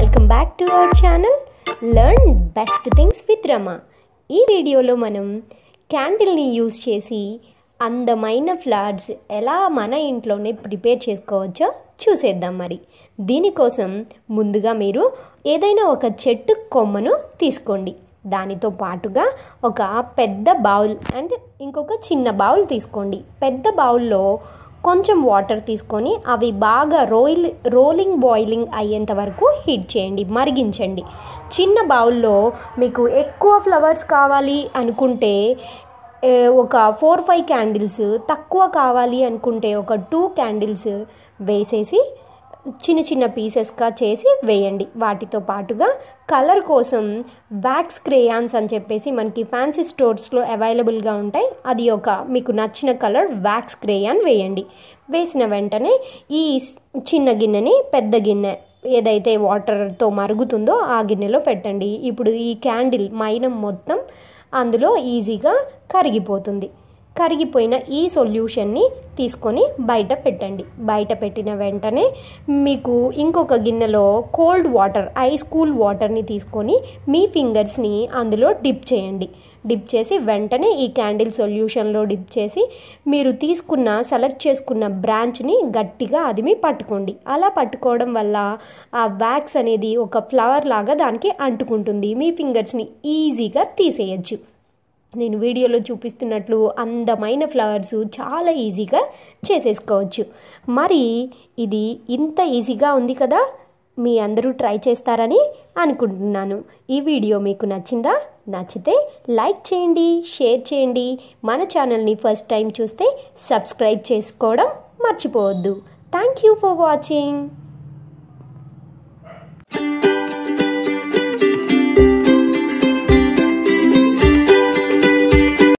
welcome back to our channel learn best things with Rama ఈ వీడియోలో మనం క్యాండిల్ని యూజ్ చేసి అందమైన ఫ్లవర్స్ ఎలా మన ఇంట్లోనే ప్రిపేర్ చేసుకోవచ్చో చూసేద్దాం మరి దీనికోసం ముందుగా మీరు ఏదైనా ఒక చెట్టు కొమ్మను తీసుకోండి దానితో పాటుగా ఒక పెద్ద బౌల్ అండ్ ఇంకొక చిన్న బౌల్ తీసుకోండి పెద్ద బౌల్లో కొంచెం వాటర్ తీసుకొని అవి బాగా రోయిల్ రోలింగ్ బాయిలింగ్ అయ్యేంత వరకు హీట్ చేయండి మరిగించండి చిన్న బౌల్లో మీకు ఎక్కువ ఫ్లవర్స్ కావాలి అనుకుంటే ఏ, ఒక ఫోర్ ఫైవ్ క్యాండిల్స్ తక్కువ కావాలి అనుకుంటే ఒక టూ క్యాండిల్స్ వేసేసి చిన్న చిన్న పీసెస్గా చేసి వేయండి వాటితో పాటుగా కలర్ కోసం వ్యాక్స్ క్రేయాన్స్ అని చెప్పేసి మనకి ఫ్యాన్సీ స్టోర్స్లో అవైలబుల్గా ఉంటాయి అది ఒక మీకు నచ్చిన కలర్ వ్యాక్స్ క్రేయాన్ వేయండి వేసిన వెంటనే ఈ స్- చిన్న గిన్నెని పెద్ద గిన్నె ఏదైతే వాటర్తో మరుగుతుందో ఆ గిన్నెలో పెట్టండి ఇప్పుడు ఈ క్యాండిల్ మైనం మొత్తం అందులో ఈజీగా కరిగిపోతుంది కరిగిపోయిన ఈ సొల్యూషన్ని తీసుకొని బయట పెట్టండి బయట పెట్టిన వెంటనే మీకు ఇంకొక గిన్నెలో కోల్డ్ వాటర్ ఐస్ కూల్ వాటర్ని తీసుకొని మీ ఫింగర్స్ని అందులో డిప్ చేయండి డిప్ చేసి వెంటనే ఈ క్యాండిల్ సొల్యూషన్లో డిప్ చేసి మీరు తీసుకున్న సెలెక్ట్ చేసుకున్న బ్రాంచ్ని గట్టిగా అదిమి పట్టుకోండి అలా పట్టుకోవడం వల్ల ఆ వ్యాక్స్ అనేది ఒక ఫ్లవర్ లాగా దానికి అంటుకుంటుంది మీ ఫింగర్స్ని ఈజీగా తీసేయచ్చు నేను వీడియోలో చూపిస్తున్నట్లు అందమైన ఫ్లవర్స్ చాలా ఈజీగా చేసేసుకోవచ్చు మరి ఇది ఇంత ఈజీగా ఉంది కదా మీ అందరూ ట్రై చేస్తారని అనుకుంటున్నాను ఈ వీడియో మీకు నచ్చిందా నచ్చితే లైక్ చేయండి షేర్ చేయండి మన ఛానల్ని ఫస్ట్ టైం చూస్తే సబ్స్క్రైబ్ చేసుకోవడం మర్చిపోవద్దు థ్యాంక్ యూ ఫర్ వాచింగ్